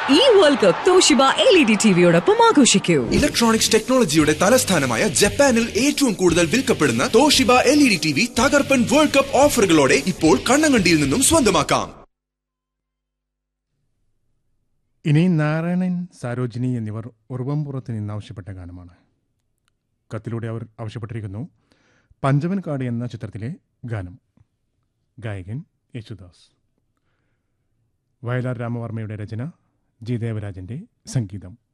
ഈ world cup Toshiba L E D ടിവിയോടൊപ്പം ആഘോഷിക്കൂ ഇലക്ട്രോണിക്സ് ടെക്നോളജിയുടെ തലസ്ഥാനമായ ജപ്പാനിൽ ഏറ്റവും കൂടുതൽ വിൽക്കപ്പെടുന്ന Toshiba L E D T V തകർപ്പൻ വേൾഡ് കപ്പ് ഓഫറുകളോടെ ഇപ്പോൾ കണ്ണങ്കണ്ടിയിൽ നിന്നും സ്വന്തമാക്കാം ഇനി നാരായണൻ സാരോജിനി എന്നിവർ ഉറുവമ്പുറത്ത് നിന്ന് ആവശ്യപ്പെട്ട ഗാനമാണ് കത്തിലൂടെ അവർ ആവശ്യപ്പെട്ടിരിക്കുന്നു പഞ്ചവൻകാട് എന്ന ചിത്രത്തിലെ ഗാനം ഗായകൻ യേശുദാസ് വയലാർ രാമവർമ്മയുടെ രചന ജി ദേവരാജന്റെ സംഗീതം